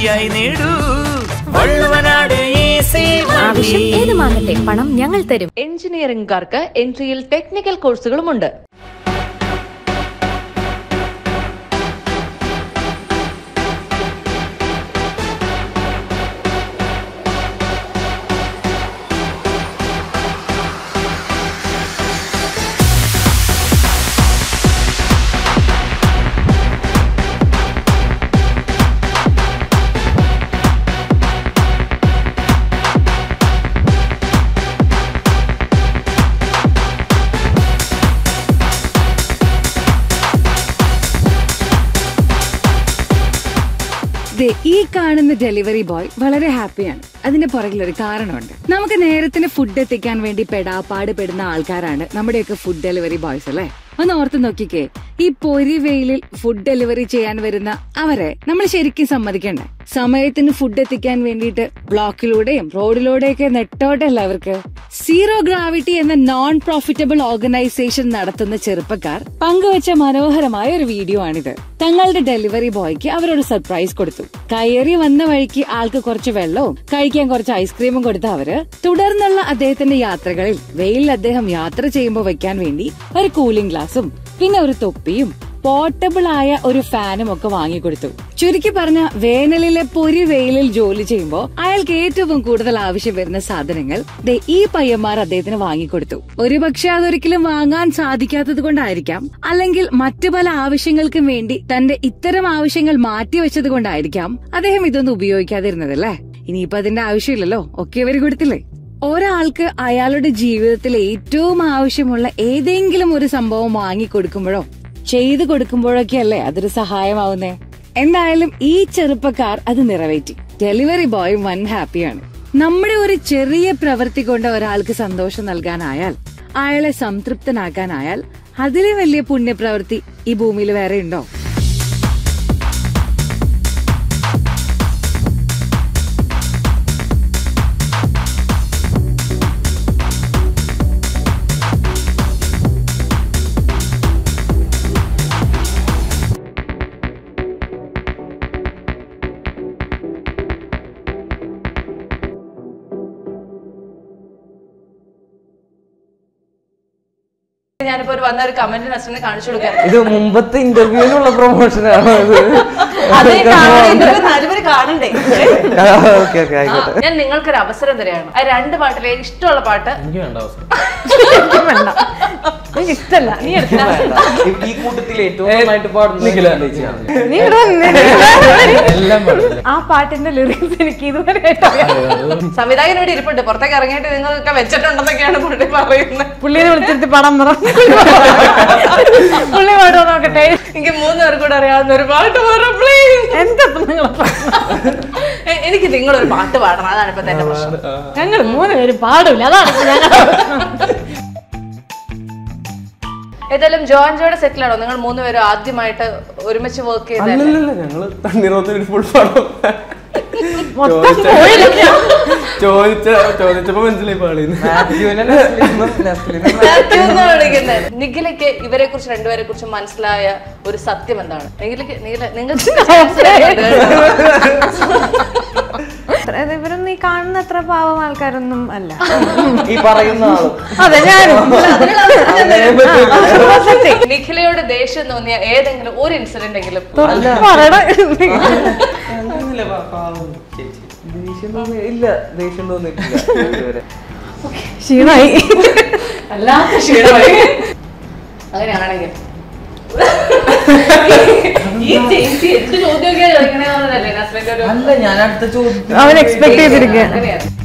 ഈസിയായി നേടൂ വള്ളുവനാട് ഈസി ആവശ്യം ഏതുമാകട്ടെ പണം ഞങ്ങൾ തരും എഞ്ചിനീയറിംഗുകാർക്ക് എൻട്രിയിൽ ടെക്നിക്കൽ കോഴ്സുകളുമുണ്ട് ദേ, ഈ കാണുന്ന ഡെലിവറി ബോയ് വളരെ ഹാപ്പിയാണ് അതിന്റെ പുറകിൽ ഒരു കാരണമുണ്ട് നമുക്ക് നേരത്തിന് ഫുഡ് എത്തിക്കാൻ വേണ്ടി പെടാപ്പാട് പെടുന്ന ആൾക്കാരാണ് നമ്മുടെയൊക്കെ ഫുഡ് ഡെലിവറി ബോയ്സ് അല്ലേ ഒന്ന് ഓർത്ത് നോക്കിക്കേ ഈ പൊരി വെയിലിൽ ഫുഡ് ഡെലിവറി ചെയ്യാൻ വരുന്ന അവരെ നമ്മൾ ശരിക്കും സമ്മതിക്കണ്ടേ സമയത്തിന് ഫുഡ് എത്തിക്കാൻ വേണ്ടിയിട്ട് ബ്ലോക്കിലൂടെയും റോഡിലൂടെയൊക്കെ നെട്ടോട്ടല്ല അവർക്ക് സീറോ ഗ്രാവിറ്റി എന്ന നോൺ പ്രോഫിറ്റബിൾ ഓർഗനൈസേഷൻ നടത്തുന്ന ചെറുപ്പക്കാർ പങ്കുവച്ച മനോഹരമായ ഒരു വീഡിയോ ആണിത് തങ്ങളുടെ ഡെലിവറി ബോയ്ക്ക് അവരൊരു സർപ്രൈസ് കൊടുത്തു കയറി വന്ന വഴിക്ക് ആൾക്ക് കുറച്ച് വെള്ളവും കഴിക്കാൻ കുറച്ച് ഐസ്ക്രീമും കൊടുത്ത അവര് തുടർന്നുള്ള അദ്ദേഹത്തിന്റെ യാത്രകളിൽ വെയിലിൽ അദ്ദേഹം യാത്ര ചെയ്യുമ്പോൾ വെക്കാൻ വേണ്ടി ഒരു കൂളിംഗ് ഗ്ലാസും പിന്നെ ഒരു തൊപ്പിയും പോർട്ടബിൾ ആയ ഒരു ഫാനും ഒക്കെ വാങ്ങിക്കൊടുത്തു ചുരുക്കി പറഞ്ഞ വേനലിലെ പൊരി വെയിലിൽ ജോലി ചെയ്യുമ്പോൾ അയാൾക്ക് ഏറ്റവും കൂടുതൽ ആവശ്യം വരുന്ന സാധനങ്ങൾ ദേ ഈ പയ്യന്മാർ അദ്ദേഹത്തിന് വാങ്ങിക്കൊടുത്തു ഒരുപക്ഷെ അതൊരിക്കലും വാങ്ങാൻ സാധിക്കാത്തത് കൊണ്ടായിരിക്കാം അല്ലെങ്കിൽ മറ്റു പല ആവശ്യങ്ങൾക്കും വേണ്ടി തന്റെ ഇത്തരം ആവശ്യങ്ങൾ മാറ്റിവെച്ചത് കൊണ്ടായിരിക്കാം അദ്ദേഹം ഇതൊന്നും ഉപയോഗിക്കാതിരുന്നതല്ലേ ഇനിയിപ്പോ അതിന്റെ ആവശ്യമില്ലല്ലോ ഒക്കെ ഇവര് കൊടുത്തില്ലേ ഒരാൾക്ക് അയാളുടെ ജീവിതത്തിൽ ഏറ്റവും ആവശ്യമുള്ള ഏതെങ്കിലും ഒരു സംഭവം വാങ്ങിക്കൊടുക്കുമ്പോഴോ ചെയ്തു കൊടുക്കുമ്പോഴൊക്കെ അല്ലേ അതൊരു സഹായമാവുന്നേ എന്തായാലും ഈ ചെറുപ്പക്കാർ അത് നിറവേറ്റി ഡെലിവറി ബോയ് വൻ ഹാപ്പിയാണ് നമ്മുടെ ഒരു ചെറിയ പ്രവൃത്തി കൊണ്ട് ഒരാൾക്ക് സന്തോഷം നൽകാനായാൽ അയാളെ സംതൃപ്തനാക്കാനായാൽ അതിലെ വലിയ പുണ്യപ്രവൃത്തി ഈ ഭൂമിയിൽ വേറെ ഉണ്ടോ ഞാനിപ്പോ ഒരു വന്ന ഒരു കമന്റ് നസ്റ്റിനെ കാണിച്ചു കൊടുക്കാൻ ഇത് മുമ്പത്തെ ഇന്റർവ്യൂവിനുള്ള പ്രൊമോഷൻ ആണോ ഇത് അതേ കാണണം ഇതൊരു നാലുപേര് കാണണ്ടേ ഓക്കെ ഓക്കെ ആയിക്കോട്ടെ ഞാൻ നിങ്ങൾക്കൊരു അവസരം തരികയാണ് ആ രണ്ട് പാട്ടിലെ ഇഷ്ടമുള്ള പാട്ട് എനിക്ക് വേണ്ട അവസരം ഇഷ്ടല്ല നീ എടുത്തില്ല ഈ കൂട്ടത്തിൽ ഏറ്റവും നന്നായിട്ട് പാടുന്നത് നീ ഇവിടെ വന്നേ. എല്ലാം പാടും ആ പാട്ടിന്റെ ലിറിക്സ് എനിക്ക് ഇതുവരെ സംവിധായകൻ ഇവിടെ ഇരിപ്പുണ്ട് പുറത്തേക്ക് ഇറങ്ങിയിട്ട് നിങ്ങളൊക്കെ വെച്ചിട്ടുണ്ടെന്നൊക്കെയാണ് പുള്ളി പറയുന്നത് പുള്ളിനെ വിളിച്ചിട്ട് പടം പറ പുള്ളി പാട്ടോ നോക്കട്ടെ എനിക്ക് മൂന്ന് പേർ കൂടെ അറിയാവുന്ന ഒരു പാട്ട് പറ പ്ലീസ് എന്താ നിങ്ങൾ എനിക്ക് നിങ്ങളൊരു പാട്ട് പാടണം അതാണ് ഇപ്പൊ എന്റെ പ്രശ്നം ഞങ്ങൾ മൂന്ന് പേര് പാടില്ല അതാണ് ഇപ്പൊ ഞങ്ങൾ ഏതായാലും ജോൺ ജോയുടെ സെറ്റിലാണോ നിങ്ങൾ മൂന്ന് പേരും ആദ്യമായിട്ട് ഒരുമിച്ച് വർക്ക് ചെയ്ത അല്ലല്ല ഞങ്ങള് തണ്ണീറോത്തിന് ഫുൾ പാടും ചോദിച്ച ചോദിച്ചപ്പോ മനസ്സിലായി പാളിന്ന് വിളിക്കുന്നത് നിഖിലയ്ക്ക് ഇവരെ കുറിച്ച് രണ്ടുപേരെ കുറിച്ച് മനസ്സിലായ ഒരു സത്യം എന്താണ് നിഖിലയ്ക്ക് നിഖില നിങ്ങൾക്ക് അതായത് ഇവരൊന്നും ഈ കാണുന്ന അത്ര പാവം ആൾക്കാരൊന്നും അല്ല ഈ പറയുന്ന ആളും അതെ ഞാനും നിഖിലയോട് ദേഷ്യം തോന്നിയ ഏതെങ്കിലും ഒരു ഇൻസിഡന്റ് എങ്കിലും അങ്ങനെയല്ല, പാ- പാവം ചേച്ചി. ദേഷ്യം തോന്നി- ഇല്ല ദേഷ്യം തോന്നിയിട്ടില്ല ഇതുവരെ ക്ഷീണമായി അല്ലാത്ത ക്ഷീണമായി അങ്ങനെയാണെങ്കിൽ ഈ ചേച്ചി എന്ത് ചോദ്യമൊക്കെ ചോദിക്കണേന്നല്ലേ നസ്ലിന്റെ ഒരു അല്ല ഞാൻ അടുത്ത ചോദ്യം അവൻ എക്സ്പെക്ട് ചെയ്തിരിക്കുക അങ്ങനെയാണ്